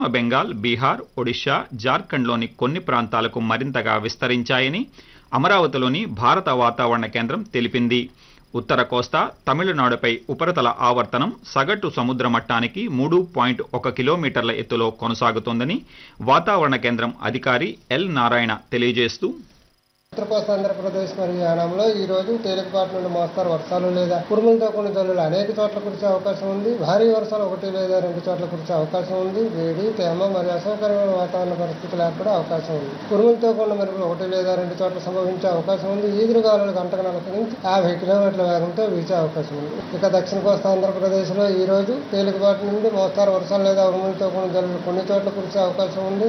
బెంగాల్ బీహార్ ఒడిషా జార్ఖండ్లోని కొన్ని ప్రాంతాలకు మరింతగా విస్తరించాయని అమరావతిలోని భారత వాతావరణ కేంద్రం తెలిపింది ఉత్తర కోస్తా తమిళనాడుపై ఉపరితల ఆవర్తనం సగటు సముద్ర మట్టానికి మూడు పాయింట్ ఒక కిలోమీటర్ల ఎత్తులో కొనసాగుతోందని వాతావరణ కేంద్రం అధికారి ఎల్ నారాయణ తెలియజేస్తూ ఉత్తర కోస్తా ఆంధ్రప్రదేశ్ మరియు యానాంలో ఈ రోజు తేలికపాటి నుండి మోస్తారు వర్షాలు లేదా ఉరుములతో కూడిన జల్లులు అనేక చోట్ల కురిసే అవకాశం ఉంది భారీ వర్షాలు ఒకటి లేదా రెండు చోట్ల కురిసే అవకాశం ఉంది వేడి తేమ మరియు అసౌకర్యమైన వాతావరణ పరిస్థితులు ఏర్పడే అవకాశం ఉంది ఉరుములతో కూడిన మెరుపులు ఒకటి లేదా రెండు చోట్ల సంభవించే అవకాశం ఉంది ఈదురుగాలులు గంటకు నలభై నుంచి యాభై కిలోమీటర్ల వేగంతో వీచే అవకాశం ఉంది ఇక దక్షిణ కోస్తా ఆంధ్రప్రదేశ్ లో ఈ రోజు తేలికపాటి నుండి మోస్తారు వర్షాలు లేదా ఉరుములతో కూడిన జల్లులు కొన్ని చోట్ల కురిసే అవకాశం ఉంది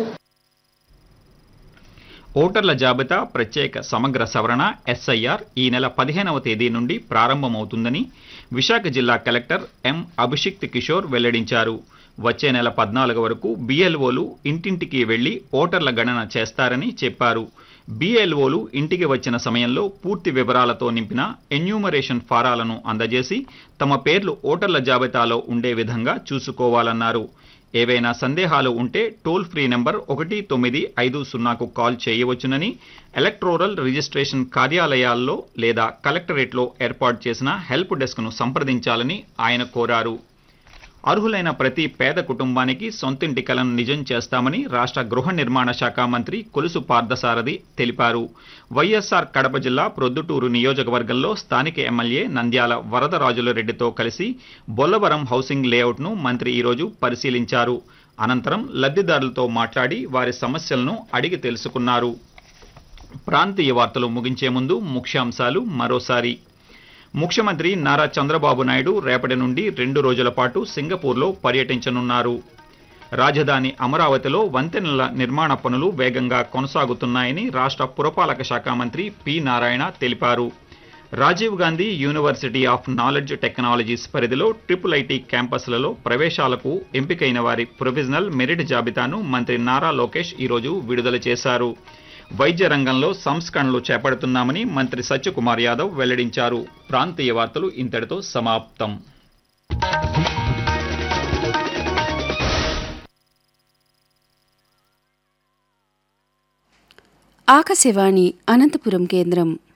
ఓటర్ల జాబితా ప్రత్యేక సమగ్ర సవరణ ఎస్ఐఆర్ ఈ నెల పదిహేనవ తేదీ నుండి ప్రారంభమవుతుందని విశాఖ జిల్లా కలెక్టర్ ఎం అభిషిక్త్ కిషోర్ వెల్లడించారు వచ్చే నెల పద్నాలుగు వరకు బిఎల్ఓలు ఇంటింటికి వెళ్లి ఓటర్ల గణన చేస్తారని చెప్పారు బిఎల్ఓలు ఇంటికి వచ్చిన సమయంలో పూర్తి వివరాలతో నింపిన ఎన్యూమరేషన్ ఫారాలను అందజేసి తమ పేర్లు ఓటర్ల జాబితాలో ఉండే విధంగా చూసుకోవాలన్నారు ఏవైనా సందేహాలు ఉంటే టోల్ ఫ్రీ నెంబర్ ఒకటి తొమ్మిది ఐదు సున్నాకు కాల్ చేయవచ్చునని ఎలక్ట్రోరల్ రిజిస్ట్రేషన్ కార్యాలయాల్లో లేదా కలెక్టరేట్లో ఏర్పాటు చేసిన హెల్ప్ డెస్క్ను సంప్రదించాలని ఆయన కోరారు అర్హులైన ప్రతి పేద కుటుంబానికి సొంతింటి కలను నిజం చేస్తామని రాష్ట్ర గృహ నిర్మాణ శాఖ మంత్రి కొలుసు పార్థసారథి తెలిపారు వైఎస్ఆర్ కడప జిల్లా ప్రొద్దుటూరు నియోజకవర్గంలో స్థానిక ఎమ్మెల్యే నంద్యాల వరదరాజుల రెడ్డితో కలిసి బొల్లవరం హౌసింగ్ లేఅవుట్ను మంత్రి ఈరోజు పరిశీలించారు అనంతరం లబ్ధిదారులతో మాట్లాడి వారి సమస్యలను అడిగి తెలుసుకున్నారు ప్రాంతీయ వార్తలు ముగించే ముందు ముఖ్యాంశాలు మరోసారి ముఖ్యమంత్రి నారా చంద్రబాబు నాయుడు రేపటి నుండి రెండు రోజుల పాటు సింగపూర్లో పర్యటించనున్నారు రాజధాని అమరావతిలో వంతెనల నిర్మాణ పనులు వేగంగా కొనసాగుతున్నాయని రాష్ట్ర పురపాలక శాఖ మంత్రి పి నారాయణ తెలిపారు Rajiv Gandhi university of knowledge technologies పరిధిలో ట్రిపుల్ ఐటీ క్యాంపస్లలో ప్రవేశాలకు ఎంపికైన వారి ప్రొవిజనల్ మెరిట్ జాబితాను మంత్రి నారా లోకేష్ ఈరోజు విడుదల చేశారు వైద్య రంగంలో సంస్కరణలు చేపడుతున్నామని మంత్రి సత్యకుమార్ యాదవ్ వెల్లడించారు ప్రాంతీయ వార్తలు ఇంతటితో సమాప్తం ఆకాశవాణి అనంతపురం కేంద్రం